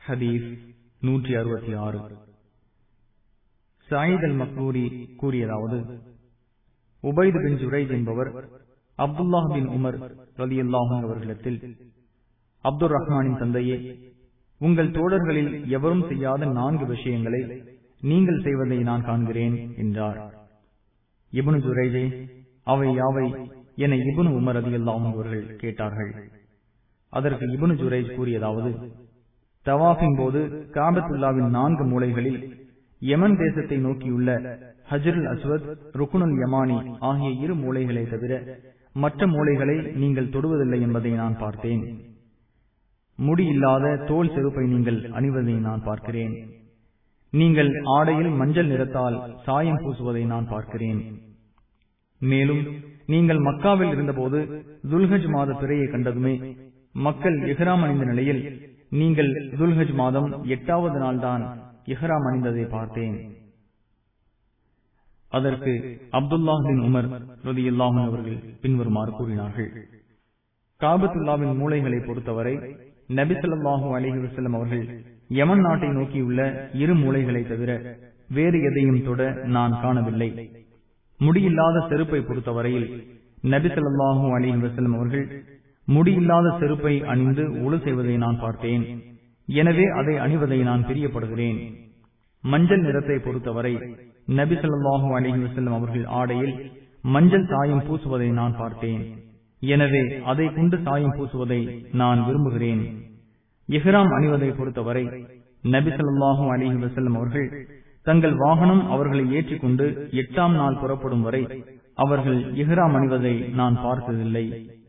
ஹதீஸ் நூற்றி அறுபத்தி ஆறு சாயித் அல் மக்பூரி கூறியதாவது உபைது பின் ஜுரைத் என்பவர் அப்துல்லாஹ் பின் உமர் ரலி அல்லாஹும் அவர்களிடத்தில் அப்துல் ரஹ்மானின் தந்தையே உங்கள் தோழர்களில் எவரும் செய்யாத நான்கு விஷயங்களை நீங்கள் செய்வதை நான் காண்கிறேன் என்றார் இபுனு ஜுரைஜே அவை யாவை என இபுனு உமர் ரதி அல்லாஹும் அவர்கள் கேட்டார்கள் அதற்கு இபுனு ஜுரைஜ் கூறியதாவது தவாஃபின் போது காபத்துல்லாவின் நான்கு மூலைகளில் யமன் தேசத்தை நோக்கியுள்ள ஹஜருல் அஸ்வத் ருக்குனுல் யமானி ஆகிய இரு மூலைகளை தவிர மற்ற மூலைகளை நீங்கள் தொடுவதில்லை என்பதை நான் பார்த்தேன் முடி இல்லாத தோல் செருப்பை நீங்கள் அணிவதை நான் பார்க்கிறேன் நீங்கள் ஆடையில் மஞ்சள் நிறத்தால் சாயம் பூசுவதை நான் பார்க்கிறேன் மேலும் நீங்கள் மக்காவில் இருந்தபோது துல்ஹஜ் மாத பிறையை கண்டதுமே மக்கள் இஹ்ராம் அணிந்த நிலையில் நீங்கள் துல்ஹஜ் மாதம் எட்டாவது நாள்தான் இஹ்ராம் அணிந்ததை பார்த்தேன் அதற்கு அப்துல்லாஹ் பின் உமர் ரதி அவர்கள் பின்வருமாறு கூறினார்கள் காபத்துல்லாவின் மூளைகளை பொறுத்தவரை நபிசல்லாஹு அலிஹி வசல்லம் அவர்கள் யமன் நாட்டை நோக்கியுள்ள இரு மூளைகளை தவிர வேறு எதையும் தொட நான் காணவில்லை முடியில்லாத செருப்பை பொறுத்தவரையில் நபிசல்லாஹு அலிஹி வசல்லம் அவர்கள் முடியில்லாத செருப்பை அணிந்து உழு செய்வதை நான் பார்த்தேன் எனவே அதை அணிவதை நான் பிரியப்படுகிறேன் மஞ்சள் நிறத்தை பொறுத்தவரை நபி சொல்லாஹு அலஹி வசல்லம் அவர்கள் ஆடையில் மஞ்சள் சாயம் பூசுவதை நான் பார்த்தேன் எனவே அதை கொண்டு சாயம் பூசுவதை நான் விரும்புகிறேன் இஹ்ராம் அணிவதை பொறுத்தவரை நபி சொல்லாஹு அலிஹி வசல்லம் அவர்கள் தங்கள் வாகனம் அவர்களை ஏற்றிக்கொண்டு எட்டாம் நாள் புறப்படும் வரை அவர்கள் இஹ்ராம் அணிவதை நான் பார்த்ததில்லை